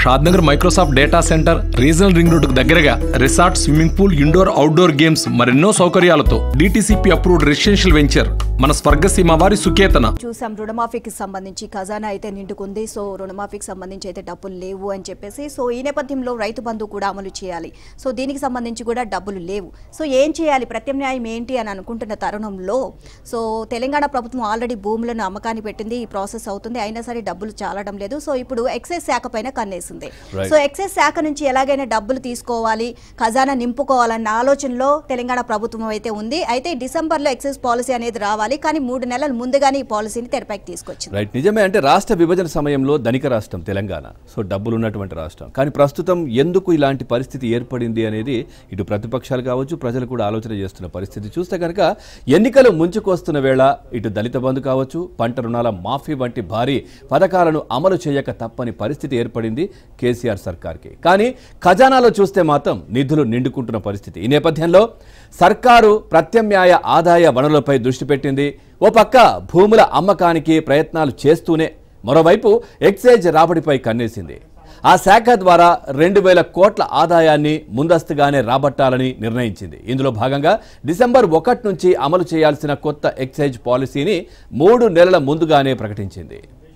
Shadnagar Microsoft data centre regional ring రోడ్డుకు దగ్గరగా resort swimming pool indoor outdoor games మరెన్నో సౌకర్యాలతో డిటిసిపి అప్రూవ్డ్ రెసిడెన్షియల్ వెంచర్ మన స్వర్గసీమ వారి సుకేతన చూసాం రుణమాఫీకి సంబంధించి ఖజానా అయితే నిండుకుంది సో రుణమాఫీకి సంబంధించి అయితే డబ్బులు లేవు అని చెప్పేసి సో ఈ నేపథ్యంలో రైతు బంధు కూడా అమలు చేయాలి సో దీనికి సంబంధించి కూడా డబ్బులు లేవు సో ఏం చేయాలి ప్రత్యామ్నాయం ఏంటి అని అనుకుంటున్న తరుణంలో సో తెలంగాణ ప్రభుత్వం ఆల్రెడీ భూములను అమ్మకాన్ని పెట్టింది ఈ ప్రాసెస్ అవుతుంది అయినా సరే డబ్బులు చాలడం లేదు సో ఇప్పుడు ఎక్సైజ్ శాఖ పైన కన్నేసింది Right. సో ఎక్సైజ్ శాఖ నుంచి ఎలాగైనా డబ్బులు తీసుకోవాలి ఖజానా నింపుకోవాలన్న ఆలోచనలో తెలంగాణ ప్రభుత్వం అయితే ఉంది అయితే డిసెంబర్లో ఎక్సైజ్ పాలసీ అనేది రావాలి కానీ మూడు నెలల ముందుగానే ఈ పాలసీని తెరపైకి తీసుకొచ్చింది రైట్ నిజమే అంటే రాష్ట్ర విభజన సమయంలో ధనిక రాష్ట్రం తెలంగాణ సో డబ్బులు ఉన్నటువంటి రాష్ట్రం కానీ ప్రస్తుతం ఎందుకు ఇలాంటి పరిస్థితి ఏర్పడింది అనేది ఇటు ప్రతిపక్షాలు కావచ్చు ప్రజలు కూడా ఆలోచన చేస్తున్న పరిస్థితి చూస్తే కనుక ఎన్నికలు ముంచుకొస్తున్న వేళ ఇటు దళిత బంధు కావచ్చు పంట రుణాల మాఫీ వంటి భారీ పథకాలను అమలు చేయక తప్పని పరిస్థితి ఏర్పడింది కేసీఆర్ సర్కార్కి కానీ ఖజానాలో చూస్తే మాత్రం నిధులు నిండుకుంటున్న పరిస్థితి ఈ నేపథ్యంలో సర్కారు ప్రత్యామ్నాయ ఆదాయ వనరులపై దృష్టి పెట్టింది ఓ పక్క భూముల అమ్మకానికి ప్రయత్నాలు చేస్తూనే మరోవైపు ఎక్సైజ్ రాబడిపై కన్నేసింది ఆ శాఖ ద్వారా రెండు వేల కోట్ల ఆదాయాన్ని ముందస్తుగానే రాబట్టాలని నిర్ణయించింది ఇందులో భాగంగా డిసెంబర్ ఒకటి నుంచి అమలు చేయాల్సిన కొత్త ఎక్సైజ్ పాలసీని మూడు నెలల ముందుగానే ప్రకటించింది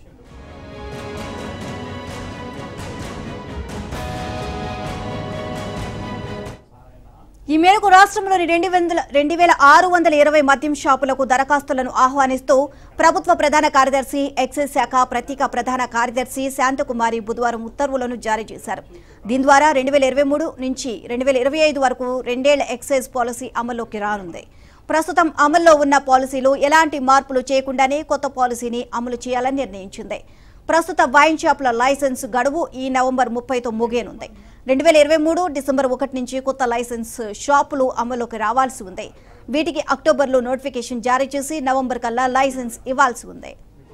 ఈ మేరకు రాష్ట్రంలోని రెండు వందల రెండు వేల ఆరు వందల ఇరవై మద్యం షాపులకు దరఖాస్తులను ఆహ్వానిస్తూ ప్రభుత్వ ప్రధాన కార్యదర్శి ఎక్సైజ్ శాఖ ప్రత్యేక ప్రధాన కార్యదర్శి శాంతకుమారి బుధవారం ఉత్తర్వులను జారీ చేశారు దీని ద్వారా రెండు వేల ఇరవై మూడు నుంచి రెండు వేల ఇరవై ఐదు వరకు రెండేళ్ల ఎక్సైజ్ పాలసీ అమల్లోకి రానుంది ప్రస్తుతం అమల్లో ఉన్న పాలసీలు ఎలాంటి మార్పులు చేయకుండానే కొత్త పాలసీని అమలు చేయాలని నిర్ణయించింది ప్రస్తుత వైన్ షాపుల లైసెన్స్ గడువు ఈ నవంబర్ ముప్పైతో ముగియనుంది రెండు వేల ఇరవై మూడు డిసెంబర్ ఒకటి నుంచి కొత్త లైసెన్స్ షాపులు అమలులోకి రావాల్సి ఉంది వీటికి అక్టోబర్లో నోటిఫికేషన్ జారీ చేసి నవంబర్ కల్లా లైసెన్స్ ఇవ్వాల్సి ఉంది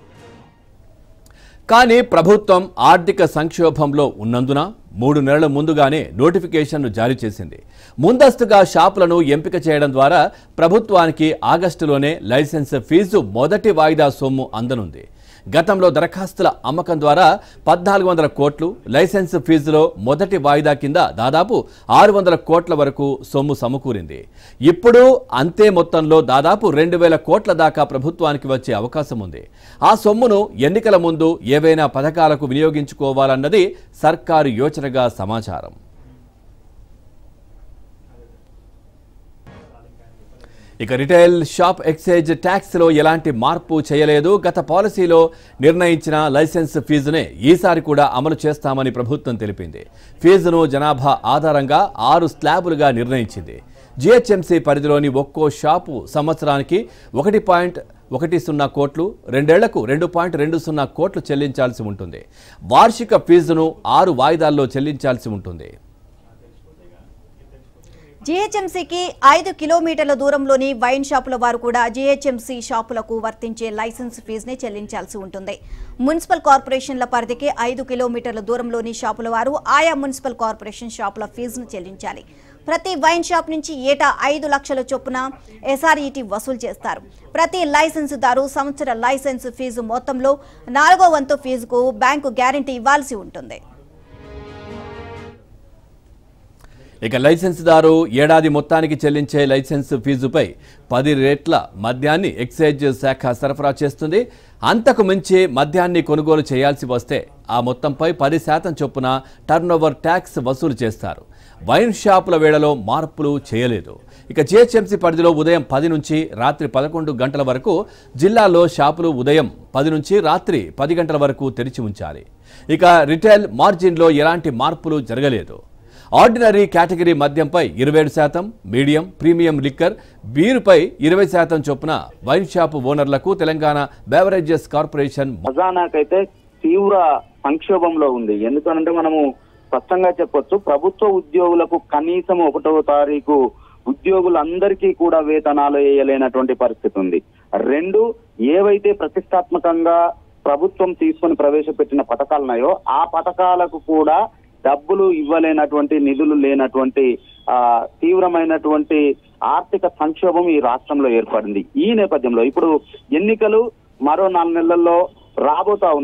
కానీ ప్రభుత్వం ఆర్థిక సంక్షోభంలో ఉన్నందున మూడు నెలల ముందుగానే నోటిఫికేషన్ను జారీ చేసింది ముందస్తుగా షాపులను ఎంపిక చేయడం ద్వారా ప్రభుత్వానికి ఆగస్టులోనే లైసెన్స్ ఫీజు మొదటి వాయిదా సొమ్ము అందనుంది గతంలో దరఖాస్తుల అమ్మకం ద్వారా పద్నాలుగు వందల కోట్లు లైసెన్స్ ఫీజులో మొదటి వాయిదా కింద దాదాపు ఆరు వందల కోట్ల వరకు సొమ్ము సమకూరింది ఇప్పుడు అంతే మొత్తంలో దాదాపు రెండు వేల కోట్ల దాకా ప్రభుత్వానికి వచ్చే అవకాశం ఉంది ఆ సొమ్మును ఎన్నికల ముందు ఏవైనా పథకాలకు వినియోగించుకోవాలన్నది సర్కారు యోచనగా సమాచారం ఇక రిటైల్ షాప్ ఎక్సైజ్ ట్యాక్స్లో ఎలాంటి మార్పు చేయలేదు గత పాలసీలో నిర్ణయించిన లైసెన్స్ ఫీజునే ఈసారి కూడా అమలు చేస్తామని ప్రభుత్వం తెలిపింది ఫీజును జనాభా ఆధారంగా ఆరు స్లాబులుగా నిర్ణయించింది జిహెచ్ఎంసీ పరిధిలోని ఒక్కో షాపు సంవత్సరానికి ఒకటి పాయింట్ ఒకటి సున్నా కోట్లు రెండేళ్లకు రెండు పాయింట్ రెండు సున్నా కోట్లు చెల్లించాల్సి ఉంటుంది వార్షిక ఫీజును ఆరు వాయిదాల్లో చెల్లించాల్సి ఉంటుంది జీహెచ్ఎంసీకి ఐదు కిలోమీటర్ల దూరంలోని వైన్ షాపుల వారు కూడా జీహెచ్ఎంసీ షాపులకు వర్తించే లైసెన్స్ ఫీజుని చెల్లించాల్సి ఉంటుంది మున్సిపల్ కార్పొరేషన్ల పరిధికి ఐదు కిలోమీటర్ల దూరంలోని షాపుల వారు ఆయా మున్సిపల్ కార్పొరేషన్ షాపుల ఫీజును చెల్లించాలి ప్రతి వైన్ షాప్ నుంచి ఏటా ఐదు లక్షల చొప్పున ఎస్ఆర్ఈటీ వసూలు చేస్తారు ప్రతి లైసెన్సుదారు సంవత్సర లైసెన్స్ ఫీజు మొత్తంలో నాలుగో వంతు ఫీజుకు బ్యాంకు గ్యారంటీ ఇవ్వాల్సి ఉంటుంది ఇక లైసెన్స్దారు ఏడాది మొత్తానికి చెల్లించే లైసెన్స్ ఫీజుపై పది రేట్ల మద్యాన్ని ఎక్సైజ్ శాఖ సరఫరా చేస్తుంది అంతకు మించి మద్యాన్ని కొనుగోలు చేయాల్సి వస్తే ఆ మొత్తంపై పది శాతం చొప్పున టర్నోవర్ ట్యాక్స్ వసూలు చేస్తారు వైన్ షాపుల వేళలో మార్పులు చేయలేదు ఇక జిహెచ్ఎంసీ పరిధిలో ఉదయం పది నుంచి రాత్రి పదకొండు గంటల వరకు జిల్లాలో షాపులు ఉదయం పది నుంచి రాత్రి పది గంటల వరకు తెరిచి ఉంచాలి ఇక రిటైల్ మార్జిన్లో ఎలాంటి మార్పులు జరగలేదు ఆర్డినరీ కేటగిరీ మద్యంపై ఇరవై ఏడు శాతం మీడియం ప్రీమియం లిక్కర్ బీరుపై ఇరవై శాతం చొప్పున వైన్ షాప్ ఓనర్లకు తెలంగాణ బెవరేజెస్ కార్పొరేషన్ ఖజానాకైతే తీవ్ర సంక్షోభంలో ఉంది ఎందుకనంటే మనము స్పష్టంగా చెప్పొచ్చు ప్రభుత్వ ఉద్యోగులకు కనీసం ఒకటవ తారీఖు ఉద్యోగులందరికీ కూడా వేతనాలు వేయలేనటువంటి పరిస్థితి ఉంది రెండు ఏవైతే ప్రతిష్టాత్మకంగా ప్రభుత్వం తీసుకొని ప్రవేశపెట్టిన పథకాలు ఉన్నాయో ఆ పథకాలకు కూడా డబ్బులు ఇవ్వలేనటువంటి నిధులు లేనటువంటి ఆ తీవ్రమైనటువంటి ఆర్థిక సంక్షోభం ఈ రాష్ట్రంలో ఏర్పడింది ఈ నేపథ్యంలో ఇప్పుడు ఎన్నికలు మరో నాలుగు నెలల్లో రాబోతా ఉన్నాయి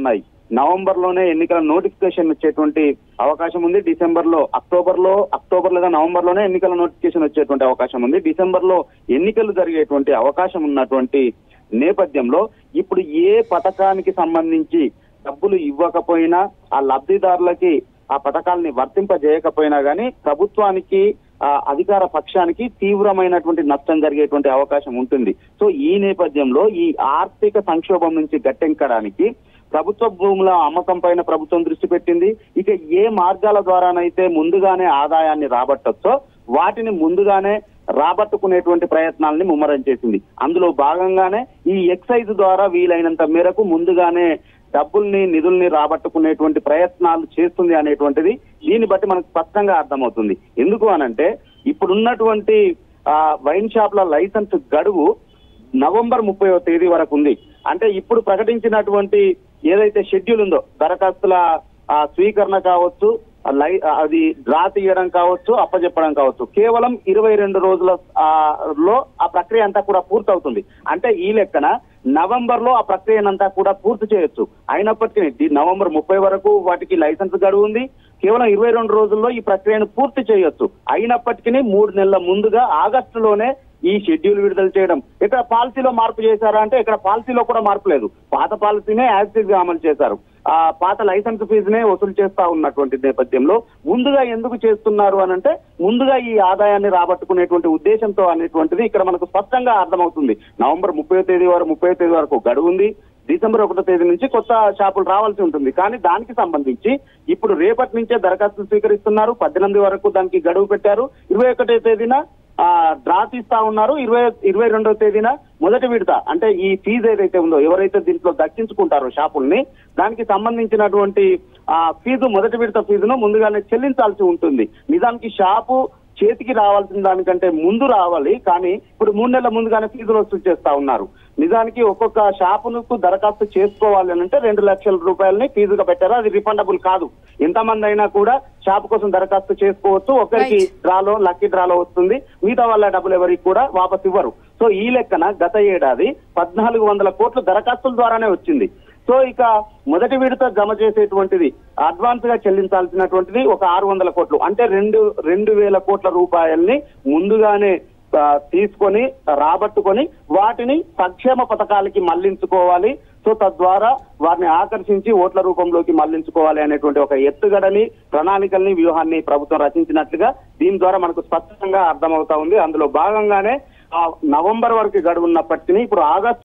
నవంబర్ లోనే ఎన్నికల నోటిఫికేషన్ వచ్చేటువంటి అవకాశం ఉంది డిసెంబర్ లో అక్టోబర్ లో అక్టోబర్ లేదా నవంబర్ లోనే ఎన్నికల నోటిఫికేషన్ వచ్చేటువంటి అవకాశం ఉంది డిసెంబర్ లో ఎన్నికలు జరిగేటువంటి అవకాశం ఉన్నటువంటి నేపథ్యంలో ఇప్పుడు ఏ పథకానికి సంబంధించి డబ్బులు ఇవ్వకపోయినా ఆ లబ్ధిదారులకి ఆ పథకాలని వర్తింపజేయకపోయినా గానీ ప్రభుత్వానికి ఆ అధికార పక్షానికి తీవ్రమైనటువంటి నష్టం జరిగేటువంటి అవకాశం ఉంటుంది సో ఈ నేపథ్యంలో ఈ ఆర్థిక సంక్షోభం నుంచి గట్టెంకడానికి ప్రభుత్వ భూముల అమ్మకం పైన ప్రభుత్వం దృష్టి పెట్టింది ఇక ఏ మార్గాల ద్వారానైతే ముందుగానే ఆదాయాన్ని రాబట్టొచ్చో వాటిని ముందుగానే రాబట్టుకునేటువంటి ప్రయత్నాలని ముమ్మరం చేసింది అందులో భాగంగానే ఈ ఎక్సైజ్ ద్వారా వీలైనంత మేరకు ముందుగానే డబ్బుల్ని నిధుల్ని రాబట్టుకునేటువంటి ప్రయత్నాలు చేస్తుంది అనేటువంటిది దీన్ని బట్టి మనకు స్పష్టంగా అర్థమవుతుంది ఎందుకు అనంటే ఇప్పుడున్నటువంటి ఆ వైన్ షాప్ల లైసెన్స్ గడువు నవంబర్ ముప్పైవ తేదీ వరకు ఉంది అంటే ఇప్పుడు ప్రకటించినటువంటి ఏదైతే షెడ్యూల్ ఉందో దరఖాస్తుల ఆ, స్వీకరణ కావచ్చు ఆ లై ఆ, అది డ్రా తీయడం కావచ్చు అప్పచెప్పడం కావచ్చు కేవలం ఇరవై రెండు రోజుల ఆ, లో ఆ ప్రక్రియ అంతా కూడా పూర్తవుతుంది అంటే ఈ లెక్కన నవంబర్ లో ఆ ప్రక్రియనంతా కూడా పూర్తి చేయొచ్చు అయినప్పటికీ ది- నవంబర్ ముప్పై వరకు వాటికి లైసెన్స్ గడువు ఉంది కేవలం ఇరవై రెండు రోజుల్లో ఈ ప్రక్రియను పూర్తి చేయొచ్చు అయినప్పటికీ మూడు నెలల ముందుగా ఆగస్టులోనే ఈ షెడ్యూల్ విడుదల చేయడం ఇక్కడ పాలసీలో మార్పు చేశారా అంటే ఇక్కడ పాలసీలో కూడా మార్పు లేదు పాత పాలసీనే యాక్టివ్ గా అమలు చేశారు ఆ పాత లైసెన్స్ ఫీజునే వసూలు చేస్తా ఉన్నటువంటి నేపథ్యంలో ముందుగా ఎందుకు చేస్తున్నారు అని అంటే ముందుగా ఈ ఆదాయాన్ని రాబట్టుకునేటువంటి ఉద్దేశంతో అనేటువంటిది ఇక్కడ మనకు స్పష్టంగా అర్థమవుతుంది నవంబర్ ముప్పై తేదీ వరకు ముప్పై తేదీ వరకు గడువు ఉంది డిసెంబర్ ఒకటో తేదీ నుంచి కొత్త షాపులు రావాల్సి ఉంటుంది కానీ దానికి సంబంధించి ఇప్పుడు రేపటి నుంచే దరఖాస్తులు స్వీకరిస్తున్నారు పద్దెనిమిది వరకు దానికి గడువు పెట్టారు ఇరవై ఒకటో తేదీన ఆ డ్రా తీస్తా ఉన్నారు ఇరవై ఇరవై రెండవ తేదీన మొదటి విడత అంటే ఈ ఫీజు ఏదైతే ఉందో ఎవరైతే దీంట్లో దక్కించుకుంటారో షాపుల్ని దానికి సంబంధించినటువంటి ఆ ఫీజు మొదటి విడత ఫీజును ముందుగానే చెల్లించాల్సి ఉంటుంది నిజానికి షాపు చేతికి రావాల్సిన దానికంటే ముందు రావాలి కానీ ఇప్పుడు మూడు నెలల ముందుగానే ఫీజులు వసూలు చేస్తా ఉన్నారు నిజానికి ఒక్కొక్క షాపులకు దరఖాస్తు చేసుకోవాలి అని అంటే రెండు లక్షల రూపాయలని ఫీజుగా పెట్టారు అది రిఫండబుల్ కాదు ఎంతమంది అయినా కూడా షాప్ కోసం దరఖాస్తు చేసుకోవచ్చు ఒకరికి Right. డ్రాలో లక్కీ డ్రాలో వస్తుంది మిగతా వాళ్ళ డబ్బులు ఎవరికి కూడా వాపస్ ఇవ్వరు సో ఈ లెక్కన గత ఏడాది పద్నాలుగు వందల కోట్ల దరఖాస్తుల ద్వారానే వచ్చింది సో ఇక మొదటి విడత జమ చేసేటువంటిది అడ్వాన్స్ గా చెల్లించాల్సినటువంటిది ఒక ఆరు వందల కోట్లు అంటే రెండు రెండు వేల కోట్ల రూపాయల్ని ముందుగానే ఆ, తీసుకొని రాబట్టుకొని వాటిని సంక్షేమ పథకాలకి మళ్లించుకోవాలి సో తద్వారా వారిని ఆకర్షించి ఓట్ల రూపంలోకి మళ్లించుకోవాలి అనేటువంటి ఒక ఎత్తుగడని ప్రణాళికల్ని వ్యూహాన్ని ప్రభుత్వం రచించినట్లుగా దీని ద్వారా మనకు స్పష్టంగా అర్థమవుతా ఉంది అందులో భాగంగానే ఆ నవంబర్ వరకు గడువు ఉన్నప్పటికీ ఇప్పుడు ఆగస్టు